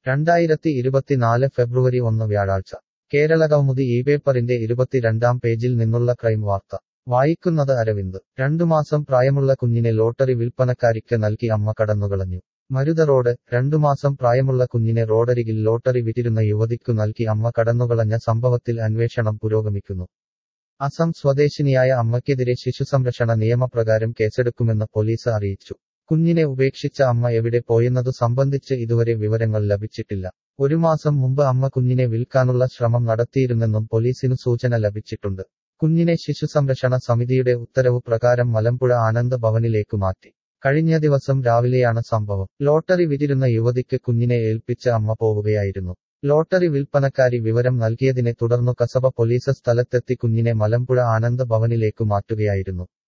രണ്ടായിരത്തി ഇരുപത്തിനാല് ഫെബ്രുവരി ഒന്ന് വ്യാഴാഴ്ച കേരളകൗമുദി ഈ പേപ്പറിന്റെ ഇരുപത്തിരണ്ടാം പേജിൽ നിന്നുള്ള ക്രൈം വാർത്ത വായിക്കുന്നത് അരവിന്ദ് രണ്ടു മാസം പ്രായമുള്ള കുഞ്ഞിനെ ലോട്ടറി വിൽപ്പനക്കാരിക്ക് നൽകി അമ്മ കടന്നുകളഞ്ഞു മരുത റോഡ് രണ്ടു മാസം പ്രായമുള്ള കുഞ്ഞിനെ റോഡരികിൽ ലോട്ടറി വിറ്റിരുന്ന യുവതിക്കു നൽകി അമ്മ കടന്നുകളഞ്ഞ സംഭവത്തിൽ അന്വേഷണം പുരോഗമിക്കുന്നു അസം സ്വദേശിനിയായ അമ്മയ്ക്കെതിരെ ശിശുസംരക്ഷണ നിയമപ്രകാരം കേസെടുക്കുമെന്ന് പോലീസ് അറിയിച്ചു കുഞ്ഞിനെ ഉപേക്ഷിച്ച അമ്മ എവിടെ പോയെന്നതു സംബന്ധിച്ച് ഇതുവരെ വിവരങ്ങൾ ലഭിച്ചിട്ടില്ല ഒരു മാസം മുമ്പ് അമ്മ കുഞ്ഞിനെ വിൽക്കാനുള്ള ശ്രമം നടത്തിയിരുന്നെന്നും പോലീസിനു സൂചന ലഭിച്ചിട്ടുണ്ട് കുഞ്ഞിനെ ശിശുസംരക്ഷണ സമിതിയുടെ ഉത്തരവ് പ്രകാരം മലമ്പുഴ ആനന്ദ് ഭവനിലേക്കു മാറ്റി കഴിഞ്ഞ ദിവസം രാവിലെയാണ് സംഭവം ലോട്ടറി വിറ്റിരുന്ന യുവതിക്ക് കുഞ്ഞിനെ ഏൽപ്പിച്ച് അമ്മ പോവുകയായിരുന്നു ലോട്ടറി വിൽപ്പനക്കാരി വിവരം നൽകിയതിനെ തുടർന്നു കസബ പോലീസ് സ്ഥലത്തെത്തി കുഞ്ഞിനെ മലമ്പുഴ ആനന്ദ് ഭവനിലേക്കു മാറ്റുകയായിരുന്നു